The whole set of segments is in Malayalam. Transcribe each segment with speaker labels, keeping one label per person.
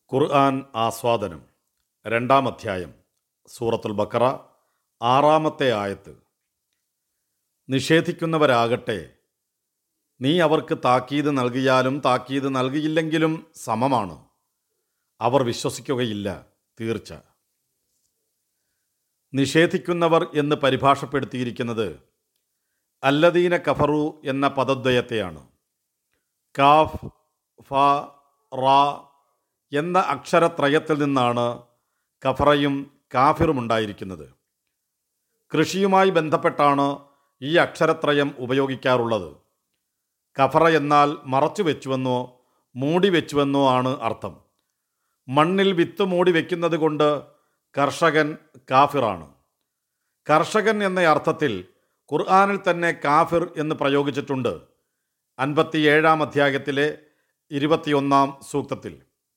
Speaker 1: ഖുർആൻ ആസ്വാദനം രണ്ടാം അധ്യായം സൂറത്തുൽ ബക്കറ ആറാമത്തെ ആയത്ത് നിഷേധിക്കുന്നവരാകട്ടെ നീ അവർക്ക് താക്കീത് നൽകിയാലും താക്കീത് നൽകിയില്ലെങ്കിലും സമമാണ് അവർ വിശ്വസിക്കുകയില്ല തീർച്ച നിഷേധിക്കുന്നവർ എന്ന് പരിഭാഷപ്പെടുത്തിയിരിക്കുന്നത് അല്ലദീന കഫറു എന്ന പദദ്വയത്തെയാണ് കാഫ് ഫ റാ എന്ന അക്ഷരത്രയത്തിൽ നിന്നാണ് കഫറയും കാഫിറും ഉണ്ടായിരിക്കുന്നത് കൃഷിയുമായി ബന്ധപ്പെട്ടാണ് ഈ അക്ഷരത്രയം ഉപയോഗിക്കാറുള്ളത് കഫറ എന്നാൽ മറച്ചു വെച്ചുവെന്നോ മൂടി വെച്ചുവെന്നോ ആണ് അർത്ഥം മണ്ണിൽ വിത്ത് മൂടി വെക്കുന്നത് കൊണ്ട് കർഷകൻ കാഫിറാണ് കർഷകൻ എന്ന അർത്ഥത്തിൽ ഖുർആാനിൽ തന്നെ കാഫിർ എന്ന് പ്രയോഗിച്ചിട്ടുണ്ട് അൻപത്തിയേഴാം അധ്യായത്തിലെ ഇരുപത്തിയൊന്നാം സൂക്തത്തിൽ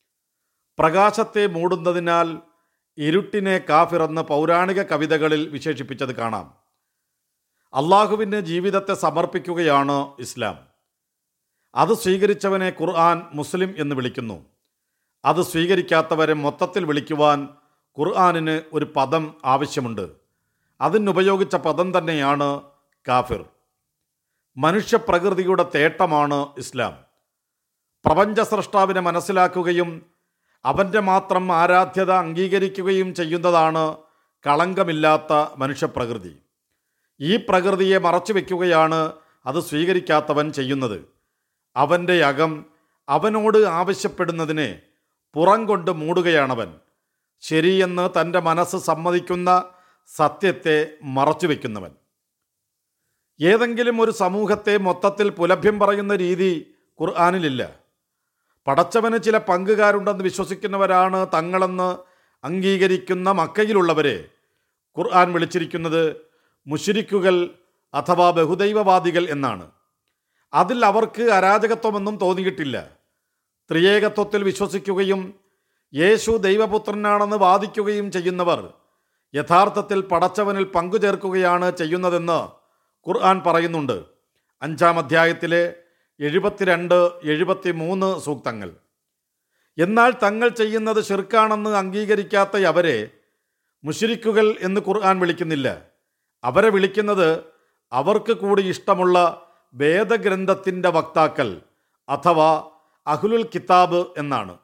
Speaker 1: പ്രകാശത്തെ മൂടുന്നതിനാൽ ഇരുട്ടിനെ കാഫിറെന്ന് പൗരാണിക കവിതകളിൽ വിശേഷിപ്പിച്ചത് കാണാം അള്ളാഹുവിന് ജീവിതത്തെ സമർപ്പിക്കുകയാണ് ഇസ്ലാം അത് സ്വീകരിച്ചവനെ ഖുർആൻ മുസ്ലിം എന്ന് വിളിക്കുന്നു അത് സ്വീകരിക്കാത്തവരെ മൊത്തത്തിൽ വിളിക്കുവാൻ ഖുർആനിന് ഒരു പദം ആവശ്യമുണ്ട് അതിനുപയോഗിച്ച പദം തന്നെയാണ് കാഫിർ മനുഷ്യപ്രകൃതിയുടെ തേട്ടമാണ് ഇസ്ലാം പ്രപഞ്ച സൃഷ്ടാവിനെ മനസ്സിലാക്കുകയും അവൻ്റെ മാത്രം ആരാധ്യത അംഗീകരിക്കുകയും ചെയ്യുന്നതാണ് കളങ്കമില്ലാത്ത മനുഷ്യപ്രകൃതി ഈ പ്രകൃതിയെ മറച്ചു വയ്ക്കുകയാണ് അത് സ്വീകരിക്കാത്തവൻ ചെയ്യുന്നത് അവൻ്റെ അകം അവനോട് ആവശ്യപ്പെടുന്നതിനെ പുറം കൊണ്ട് മൂടുകയാണവൻ ശരിയെന്ന് തൻ്റെ മനസ്സ് സമ്മതിക്കുന്ന സത്യത്തെ മറച്ചു വയ്ക്കുന്നവൻ ഏതെങ്കിലും ഒരു സമൂഹത്തെ മൊത്തത്തിൽ പുലഭ്യം പറയുന്ന രീതി ഖുർആാനിലില്ല പടച്ചവന് ചില പങ്കുകാരുണ്ടെന്ന് വിശ്വസിക്കുന്നവരാണ് തങ്ങളെന്ന് അംഗീകരിക്കുന്ന മക്കയിലുള്ളവരെ ഖുർആൻ വിളിച്ചിരിക്കുന്നത് മുഷിരിക്കുകൾ അഥവാ ബഹുദൈവവാദികൾ എന്നാണ് അതിൽ അവർക്ക് അരാജകത്വമൊന്നും തോന്നിയിട്ടില്ല ത്രിയേകത്വത്തിൽ വിശ്വസിക്കുകയും യേശു ദൈവപുത്രനാണെന്ന് വാദിക്കുകയും ചെയ്യുന്നവർ യഥാർത്ഥത്തിൽ പടച്ചവനിൽ പങ്കുചേർക്കുകയാണ് ചെയ്യുന്നതെന്ന് ഖുർആൻ പറയുന്നുണ്ട് അഞ്ചാം അധ്യായത്തിലെ എഴുപത്തിരണ്ട് എഴുപത്തി മൂന്ന് സൂക്തങ്ങൾ എന്നാൽ തങ്ങൾ ചെയ്യുന്നത് ഷിർക്കാണെന്ന് അംഗീകരിക്കാത്ത അവരെ മുഷിരിക്കുകൾ എന്ന് ഖുർആൻ വിളിക്കുന്നില്ല അവരെ വിളിക്കുന്നത് അവർക്ക് കൂടി ഇഷ്ടമുള്ള വേദഗ്രന്ഥത്തിൻ്റെ വക്താക്കൾ അഥവാ അഹുലുൽ കിതാബ് എന്നാണ്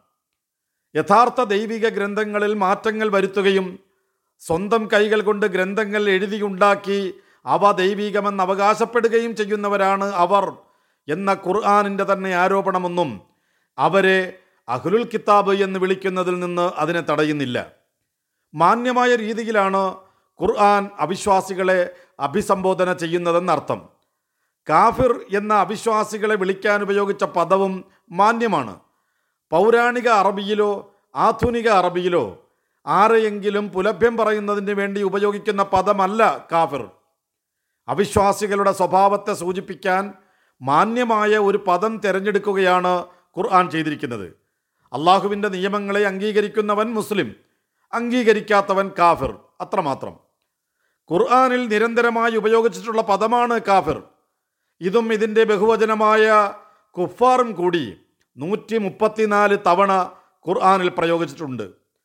Speaker 1: യഥാർത്ഥ ദൈവിക ഗ്രന്ഥങ്ങളിൽ മാറ്റങ്ങൾ വരുത്തുകയും സ്വന്തം കൈകൾ കൊണ്ട് ഗ്രന്ഥങ്ങൾ എഴുതിയുണ്ടാക്കി അവ ദൈവികമെന്ന് അവകാശപ്പെടുകയും ചെയ്യുന്നവരാണ് അവർ എന്ന ഖുർആാനിൻ്റെ തന്നെ ആരോപണമൊന്നും അവരെ അഹ്ലുൽ കിതാബ് എന്ന് വിളിക്കുന്നതിൽ നിന്ന് അതിനെ തടയുന്നില്ല മാന്യമായ രീതിയിലാണ് ഖുർആൻ അവിശ്വാസികളെ അഭിസംബോധന ചെയ്യുന്നതെന്നർത്ഥം കാഫിർ എന്ന അവിശ്വാസികളെ വിളിക്കാൻ ഉപയോഗിച്ച പദവും മാന്യമാണ് പൗരാണിക അറബിയിലോ ആധുനിക അറബിയിലോ ആരെയെങ്കിലും പുലഭ്യം പറയുന്നതിന് വേണ്ടി ഉപയോഗിക്കുന്ന പദമല്ല കാഫിർ അവിശ്വാസികളുടെ സ്വഭാവത്തെ സൂചിപ്പിക്കാൻ മാന്യമായ ഒരു പദം തിരഞ്ഞെടുക്കുകയാണ് ഖുർആൻ ചെയ്തിരിക്കുന്നത് അള്ളാഹുവിൻ്റെ നിയമങ്ങളെ അംഗീകരിക്കുന്നവൻ മുസ്ലിം അംഗീകരിക്കാത്തവൻ കാഫിർ അത്രമാത്രം ഖുർആനിൽ നിരന്തരമായി ഉപയോഗിച്ചിട്ടുള്ള പദമാണ് കാഫിർ ഇതും ഇതിൻ്റെ ബഹുവചനമായ കുഫാറും കൂടി നൂറ്റി മുപ്പത്തിനാല് തവണ ഖുർആനിൽ പ്രയോഗിച്ചിട്ടുണ്ട്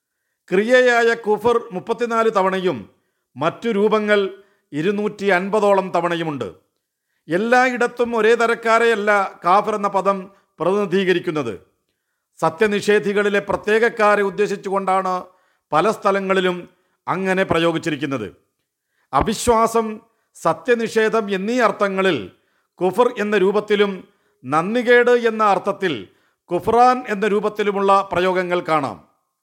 Speaker 1: ക്രിയയായ കുഫർ മുപ്പത്തിനാല് തവണയും മറ്റു രൂപങ്ങൾ ഇരുന്നൂറ്റി അൻപതോളം തവണയുമുണ്ട് എല്ലായിടത്തും ഒരേ തരക്കാരെയല്ല കാഫർ എന്ന പദം പ്രതിനിധീകരിക്കുന്നത് സത്യനിഷേധികളിലെ പ്രത്യേകക്കാരെ ഉദ്ദേശിച്ചുകൊണ്ടാണ് പല സ്ഥലങ്ങളിലും അങ്ങനെ പ്രയോഗിച്ചിരിക്കുന്നത് അവിശ്വാസം സത്യനിഷേധം എന്നീ അർത്ഥങ്ങളിൽ കുഫർ എന്ന രൂപത്തിലും നന്ദികേട് എന്ന അർത്ഥത്തിൽ കുഫ്രാൻ എന്ന രൂപത്തിലുമുള്ള പ്രയോഗങ്ങൾ കാണാം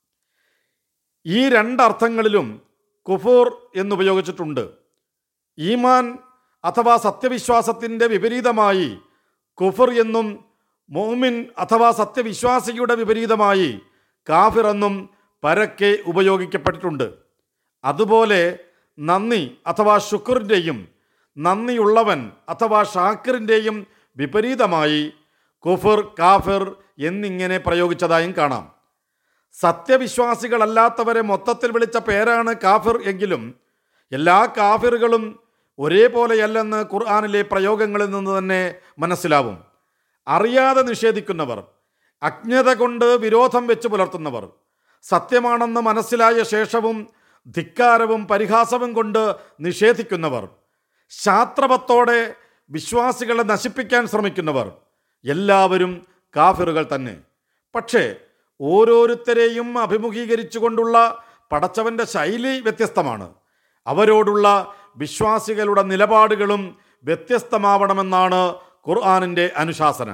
Speaker 1: ഈ രണ്ടർത്ഥങ്ങളിലും കുഫൂർ എന്നുപയോഗിച്ചിട്ടുണ്ട് ഈമാൻ അഥവാ സത്യവിശ്വാസത്തിൻ്റെ വിപരീതമായി കുഫർ എന്നും മോമിൻ അഥവാ സത്യവിശ്വാസിയുടെ വിപരീതമായി കാഫിർ എന്നും പരക്കെ ഉപയോഗിക്കപ്പെട്ടിട്ടുണ്ട് അതുപോലെ നന്ദി അഥവാ ശുക്റിൻ്റെയും നന്ദിയുള്ളവൻ അഥവാ ഷാക്കിറിൻ്റെയും വിപരീതമായി കുഫർ കാഫിർ എന്നിങ്ങനെ പ്രയോഗിച്ചതായും കാണാം സത്യവിശ്വാസികളല്ലാത്തവരെ മൊത്തത്തിൽ വിളിച്ച പേരാണ് കാഫിർ എങ്കിലും എല്ലാ കാഫിറുകളും ഒരേപോലെയല്ലെന്ന് ഖുർആാനിലെ പ്രയോഗങ്ങളിൽ നിന്ന് തന്നെ മനസ്സിലാവും അറിയാതെ നിഷേധിക്കുന്നവർ അജ്ഞത കൊണ്ട് വിരോധം വെച്ച് പുലർത്തുന്നവർ സത്യമാണെന്ന് മനസ്സിലായ ശേഷവും ധിക്കാരവും പരിഹാസവും കൊണ്ട് നിഷേധിക്കുന്നവർ ശാസ്ത്രവത്തോടെ വിശ്വാസികളെ നശിപ്പിക്കാൻ ശ്രമിക്കുന്നവർ എല്ലാവരും കാഫിറുകൾ തന്നെ പക്ഷേ ഓരോരുത്തരെയും അഭിമുഖീകരിച്ചുകൊണ്ടുള്ള പടച്ചവൻ്റെ ശൈലി വ്യത്യസ്തമാണ് അവരോടുള്ള വിശ്വാസികളുടെ നിലപാടുകളും വ്യത്യസ്തമാവണമെന്നാണ് ഖുർആാനിൻ്റെ അനുശാസന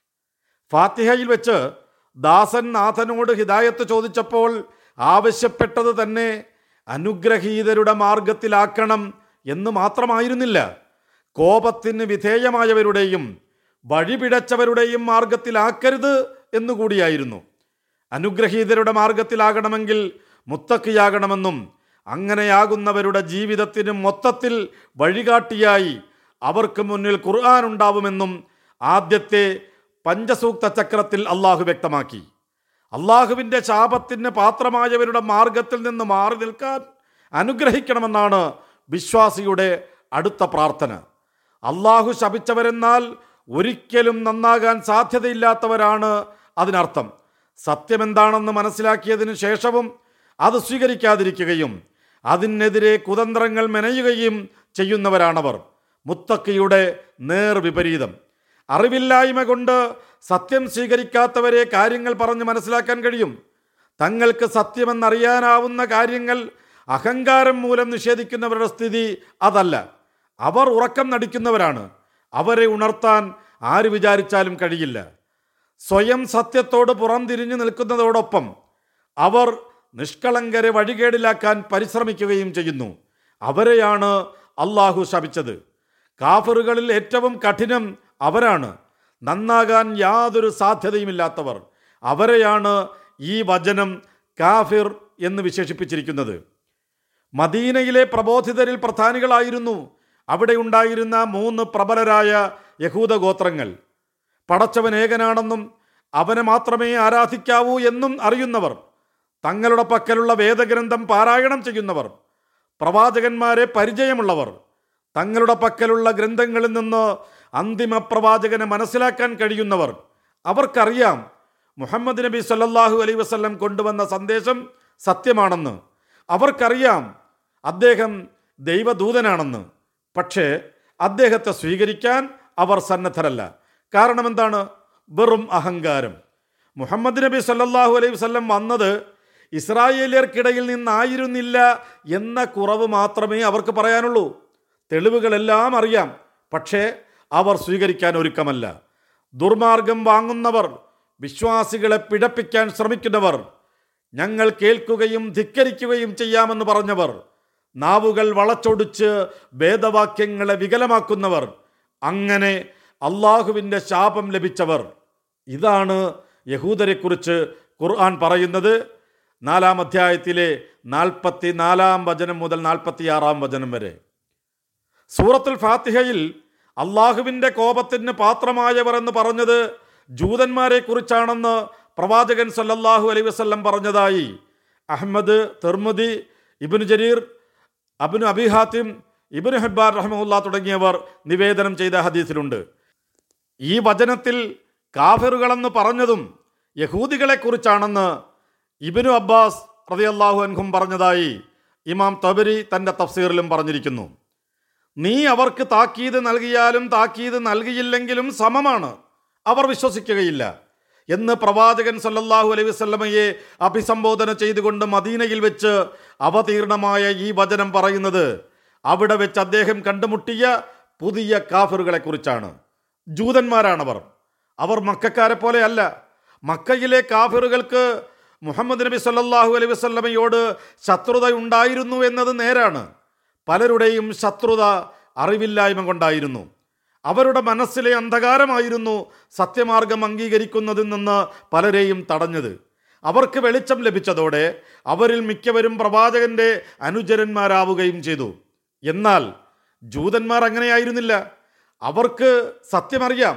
Speaker 1: ഫാത്തിഹയിൽ വെച്ച് ദാസൻ നാഥനോട് ഹിദായത്ത് ചോദിച്ചപ്പോൾ ആവശ്യപ്പെട്ടത് തന്നെ അനുഗ്രഹീതരുടെ മാർഗത്തിലാക്കണം എന്ന് മാത്രമായിരുന്നില്ല കോപത്തിന് വിധേയമായവരുടെയും വഴിപിഴച്ചവരുടെയും മാർഗത്തിലാക്കരുത് എന്നുകൂടിയായിരുന്നു അനുഗ്രഹീതരുടെ മാർഗത്തിലാകണമെങ്കിൽ മുത്തക്കിയാകണമെന്നും അങ്ങനെയാകുന്നവരുടെ ജീവിതത്തിന് മൊത്തത്തിൽ വഴികാട്ടിയായി അവർക്ക് മുന്നിൽ ഖുർആൻ ഉണ്ടാവുമെന്നും ആദ്യത്തെ പഞ്ചസൂക്ത ചക്രത്തിൽ അള്ളാഹു വ്യക്തമാക്കി അള്ളാഹുവിൻ്റെ ശാപത്തിന് പാത്രമായവരുടെ മാർഗത്തിൽ നിന്ന് മാറി നിൽക്കാൻ അനുഗ്രഹിക്കണമെന്നാണ് വിശ്വാസിയുടെ അടുത്ത പ്രാർത്ഥന അള്ളാഹു ശപിച്ചവരെന്നാൽ ഒരിക്കലും നന്നാകാൻ സാധ്യതയില്ലാത്തവരാണ് അതിനർത്ഥം സത്യമെന്താണെന്ന് മനസ്സിലാക്കിയതിനു ശേഷവും അത് സ്വീകരിക്കാതിരിക്കുകയും അതിനെതിരെ കുതന്ത്രങ്ങൾ മെനയുകയും ചെയ്യുന്നവരാണവർ മുത്തക്കിയുടെ നേർ വിപരീതം അറിവില്ലായ്മ കൊണ്ട് സത്യം സ്വീകരിക്കാത്തവരെ കാര്യങ്ങൾ പറഞ്ഞ് മനസ്സിലാക്കാൻ കഴിയും തങ്ങൾക്ക് സത്യമെന്നറിയാനാവുന്ന കാര്യങ്ങൾ അഹങ്കാരം മൂലം നിഷേധിക്കുന്നവരുടെ സ്ഥിതി അതല്ല അവർ ഉറക്കം നടിക്കുന്നവരാണ് അവരെ ഉണർത്താൻ ആര് വിചാരിച്ചാലും കഴിയില്ല സ്വയം സത്യത്തോട് പുറംതിരിഞ്ഞു നിൽക്കുന്നതോടൊപ്പം അവർ നിഷ്കളങ്കരെ വഴികേടിലാക്കാൻ പരിശ്രമിക്കുകയും ചെയ്യുന്നു അവരെയാണ് അള്ളാഹു ശപിച്ചത് കാഫറുകളിൽ ഏറ്റവും കഠിനം അവരാണ് നന്നാകാൻ യാതൊരു സാധ്യതയുമില്ലാത്തവർ അവരെയാണ് ഈ വചനം കാഫിർ എന്ന് വിശേഷിപ്പിച്ചിരിക്കുന്നത് മദീനയിലെ പ്രബോധിതരിൽ പ്രധാനികളായിരുന്നു അവിടെ ഉണ്ടായിരുന്ന മൂന്ന് പ്രബലരായ യഹൂദ ഗോത്രങ്ങൾ പടച്ചവൻ ഏകനാണെന്നും അവനെ മാത്രമേ ആരാധിക്കാവൂ എന്നും അറിയുന്നവർ തങ്ങളുടെ പക്കലുള്ള വേദഗ്രന്ഥം പാരായണം ചെയ്യുന്നവർ പ്രവാചകന്മാരെ പരിചയമുള്ളവർ തങ്ങളുടെ പക്കലുള്ള ഗ്രന്ഥങ്ങളിൽ നിന്ന് അന്തിമ പ്രവാചകനെ മനസ്സിലാക്കാൻ കഴിയുന്നവർ അവർക്കറിയാം മുഹമ്മദ് നബി സല്ലല്ലാഹു അലൈ വസല്ലം കൊണ്ടുവന്ന സന്ദേശം സത്യമാണെന്ന് അവർക്കറിയാം അദ്ദേഹം ദൈവദൂതനാണെന്ന് പക്ഷേ അദ്ദേഹത്തെ സ്വീകരിക്കാൻ അവർ സന്നദ്ധരല്ല കാരണം എന്താണ് വെറും അഹങ്കാരം മുഹമ്മദ് നബി സല്ലല്ലാഹു അലൈഹി വസല്ലം വന്നത് ഇസ്രായേലിയർക്കിടയിൽ നിന്നായിരുന്നില്ല എന്ന കുറവ് മാത്രമേ അവർക്ക് പറയാനുള്ളൂ തെളിവുകളെല്ലാം അറിയാം പക്ഷേ അവർ സ്വീകരിക്കാൻ ഒരുക്കമല്ല ദുർമാർഗം വാങ്ങുന്നവർ വിശ്വാസികളെ പിഴപ്പിക്കാൻ ശ്രമിക്കുന്നവർ ഞങ്ങൾ കേൾക്കുകയും ധിക്കരിക്കുകയും ചെയ്യാമെന്ന് പറഞ്ഞവർ നാവുകൾ വളച്ചൊടിച്ച് വേദവാക്യങ്ങളെ വികലമാക്കുന്നവർ അങ്ങനെ അള്ളാഹുവിൻ്റെ ശാപം ലഭിച്ചവർ ഇതാണ് യഹൂദരെക്കുറിച്ച് ഖുർആൻ പറയുന്നത് നാലാം അധ്യായത്തിലെ നാൽപ്പത്തി നാലാം വചനം മുതൽ നാൽപ്പത്തിയാറാം വചനം വരെ സൂറത്തുൽ ഫാത്തിഹയിൽ അള്ളാഹുവിൻ്റെ കോപത്തിന് പാത്രമായവർ എന്ന് പറഞ്ഞത് ജൂതന്മാരെ കുറിച്ചാണെന്ന് പ്രവാചകൻ സല്ലല്ലാഹു അലൈ വസല്ലം പറഞ്ഞതായി അഹമ്മദ് തെർമുദി ഇബിന് ജരീർ അബിനു അബിഹാത്തിം ഇബിന് ഹബ്ബാർ റഹ്മുല്ല തുടങ്ങിയവർ നിവേദനം ചെയ്ത ഹദീസിലുണ്ട് ഈ വചനത്തിൽ കാഫിറുകളെന്ന് പറഞ്ഞതും യഹൂദികളെക്കുറിച്ചാണെന്ന് ഇബിനു അബ്ബാസ് റതിയല്ലാഹു അൻഹും പറഞ്ഞതായി ഇമാം തബരി തൻ്റെ തഫ്സീറിലും പറഞ്ഞിരിക്കുന്നു നീ അവർക്ക് താക്കീത് നൽകിയാലും താക്കീത് നൽകിയില്ലെങ്കിലും സമമാണ് അവർ വിശ്വസിക്കുകയില്ല എന്ന് പ്രവാചകൻ സല്ലല്ലാഹു അലൈഹി വസല്ലമയെ അഭിസംബോധന ചെയ്തുകൊണ്ട് മദീനയിൽ വെച്ച് അവതീർണമായ ഈ വചനം പറയുന്നത് അവിടെ വെച്ച് അദ്ദേഹം കണ്ടുമുട്ടിയ പുതിയ കാഫറുകളെ കുറിച്ചാണ് ജൂതന്മാരാണവർ അവർ മക്കാരെ പോലെയല്ല മക്കയിലെ കാഫിറുകൾക്ക് മുഹമ്മദ് നബി സല്ലല്ലാഹു അലൈഹി വസല്ലമയോട് ശത്രുത ഉണ്ടായിരുന്നു എന്നത് നേരാണ് പലരുടെയും ശത്രുത അറിവില്ലായ്മ കൊണ്ടായിരുന്നു അവരുടെ മനസ്സിലെ അന്ധകാരമായിരുന്നു സത്യമാർഗം അംഗീകരിക്കുന്നതിൽ നിന്ന് പലരെയും തടഞ്ഞത് അവർക്ക് വെളിച്ചം ലഭിച്ചതോടെ അവരിൽ മിക്കവരും പ്രവാചകന്റെ അനുചരന്മാരാവുകയും ചെയ്തു എന്നാൽ ജൂതന്മാർ അങ്ങനെയായിരുന്നില്ല അവർക്ക് സത്യമറിയാം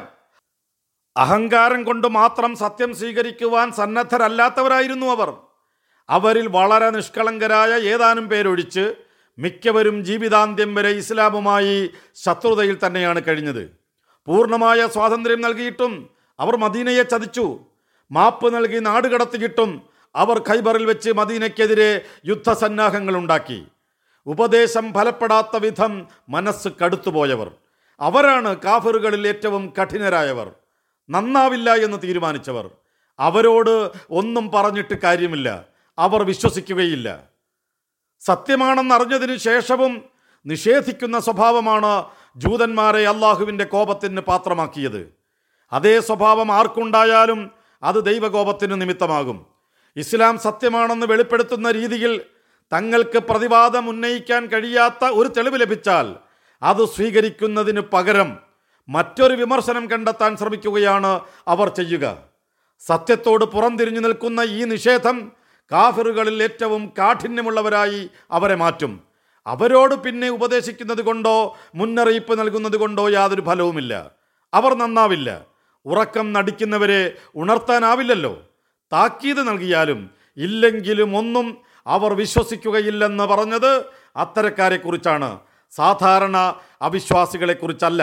Speaker 1: അഹങ്കാരം കൊണ്ട് മാത്രം സത്യം സ്വീകരിക്കുവാൻ സന്നദ്ധരല്ലാത്തവരായിരുന്നു അവർ അവരിൽ വളരെ നിഷ്കളങ്കരായ ഏതാനും പേരൊഴിച്ച് മിക്കവരും ജീവിതാന്ത്യം വരെ ഇസ്ലാമുമായി ശത്രുതയിൽ തന്നെയാണ് കഴിഞ്ഞത് പൂർണ്ണമായ സ്വാതന്ത്ര്യം നൽകിയിട്ടും അവർ മദീനയെ ചതിച്ചു മാപ്പ് നൽകി നാടുകടത്തിയിട്ടും അവർ ഖൈബറിൽ വെച്ച് മദീനയ്ക്കെതിരെ യുദ്ധസന്നാഹങ്ങൾ ഉണ്ടാക്കി ഉപദേശം ഫലപ്പെടാത്ത വിധം മനസ്സ് കടുത്തുപോയവർ അവരാണ് കാഫറുകളിൽ ഏറ്റവും കഠിനരായവർ നന്നാവില്ല എന്ന് തീരുമാനിച്ചവർ അവരോട് ഒന്നും പറഞ്ഞിട്ട് കാര്യമില്ല അവർ വിശ്വസിക്കുകയില്ല സത്യമാണെന്നറിഞ്ഞതിന് ശേഷവും നിഷേധിക്കുന്ന സ്വഭാവമാണ് ജൂതന്മാരെ അള്ളാഹുവിൻ്റെ കോപത്തിന് പാത്രമാക്കിയത് അതേ സ്വഭാവം ആർക്കുണ്ടായാലും അത് ദൈവകോപത്തിന് നിമിത്തമാകും ഇസ്ലാം സത്യമാണെന്ന് വെളിപ്പെടുത്തുന്ന രീതിയിൽ തങ്ങൾക്ക് പ്രതിവാദം ഉന്നയിക്കാൻ കഴിയാത്ത ഒരു തെളിവ് ലഭിച്ചാൽ അത് സ്വീകരിക്കുന്നതിന് പകരം മറ്റൊരു വിമർശനം കണ്ടെത്താൻ ശ്രമിക്കുകയാണ് അവർ ചെയ്യുക സത്യത്തോട് പുറംതിരിഞ്ഞു നിൽക്കുന്ന ഈ നിഷേധം കാഫിറുകളിൽ ഏറ്റവും കാഠിന്യമുള്ളവരായി അവരെ മാറ്റും അവരോട് പിന്നെ ഉപദേശിക്കുന്നത് കൊണ്ടോ മുന്നറിയിപ്പ് നൽകുന്നത് കൊണ്ടോ യാതൊരു ഫലവുമില്ല അവർ നന്നാവില്ല ഉറക്കം നടിക്കുന്നവരെ ഉണർത്താനാവില്ലല്ലോ താക്കീത് നൽകിയാലും ഇല്ലെങ്കിലും ഒന്നും അവർ വിശ്വസിക്കുകയില്ലെന്ന് പറഞ്ഞത് അത്തരക്കാരെക്കുറിച്ചാണ് സാധാരണ അവിശ്വാസികളെക്കുറിച്ചല്ല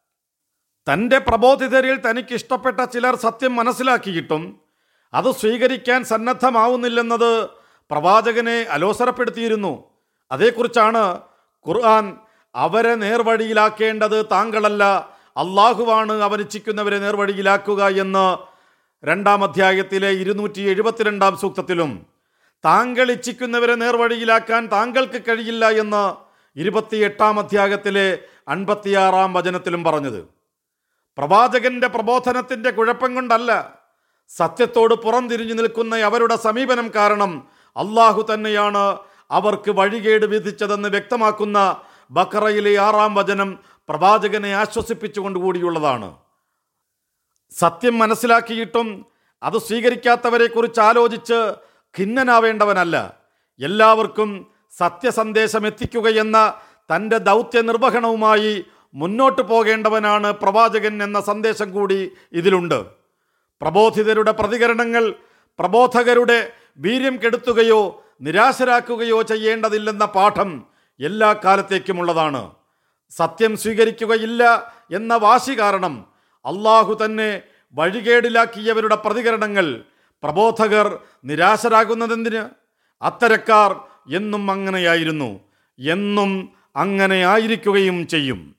Speaker 1: തൻ്റെ പ്രബോധിതരിൽ തനിക്ക് ഇഷ്ടപ്പെട്ട ചിലർ സത്യം മനസ്സിലാക്കിയിട്ടും അത് സ്വീകരിക്കാൻ സന്നദ്ധമാവുന്നില്ലെന്നത് പ്രവാചകനെ അലോസരപ്പെടുത്തിയിരുന്നു അതേക്കുറിച്ചാണ് ഖുർആൻ അവരെ നേർവഴിയിലാക്കേണ്ടത് താങ്കളല്ല അള്ളാഹുവാണ് അവനിച്ഛിക്കുന്നവരെ നേർവഴിയിലാക്കുക എന്ന് രണ്ടാം അധ്യായത്തിലെ ഇരുന്നൂറ്റി എഴുപത്തിരണ്ടാം സൂക്തത്തിലും താങ്കൾ ഇച്ഛിക്കുന്നവരെ നേർവഴിയിലാക്കാൻ താങ്കൾക്ക് കഴിയില്ല എന്ന് ഇരുപത്തിയെട്ടാം അധ്യായത്തിലെ അൻപത്തിയാറാം വചനത്തിലും പറഞ്ഞത് പ്രവാചകന്റെ പ്രബോധനത്തിന്റെ കുഴപ്പം കൊണ്ടല്ല സത്യത്തോട് പുറംതിരിഞ്ഞു നിൽക്കുന്ന അവരുടെ സമീപനം കാരണം അള്ളാഹു തന്നെയാണ് അവർക്ക് വഴികേട് വിധിച്ചതെന്ന് വ്യക്തമാക്കുന്ന ബക്കറയിലെ ആറാം വചനം പ്രവാചകനെ ആശ്വസിപ്പിച്ചുകൊണ്ട് കൂടിയുള്ളതാണ് സത്യം മനസ്സിലാക്കിയിട്ടും അത് സ്വീകരിക്കാത്തവരെക്കുറിച്ച് ആലോചിച്ച് ഖിന്നനാവേണ്ടവനല്ല എല്ലാവർക്കും സത്യസന്ദേശം എത്തിക്കുകയെന്ന തൻ്റെ ദൗത്യ നിർവഹണവുമായി മുന്നോട്ട് പോകേണ്ടവനാണ് പ്രവാചകൻ എന്ന സന്ദേശം കൂടി ഇതിലുണ്ട് പ്രബോധിതരുടെ പ്രതികരണങ്ങൾ പ്രബോധകരുടെ വീര്യം കെടുത്തുകയോ നിരാശരാക്കുകയോ ചെയ്യേണ്ടതില്ലെന്ന പാഠം എല്ലാ കാലത്തേക്കുമുള്ളതാണ് സത്യം സ്വീകരിക്കുകയില്ല എന്ന വാശി കാരണം അള്ളാഹു തന്നെ വഴികേടിലാക്കിയവരുടെ പ്രതികരണങ്ങൾ പ്രബോധകർ നിരാശരാകുന്നതെന്തിന് അത്തരക്കാർ എന്നും അങ്ങനെയായിരുന്നു എന്നും അങ്ങനെ ആയിരിക്കുകയും ചെയ്യും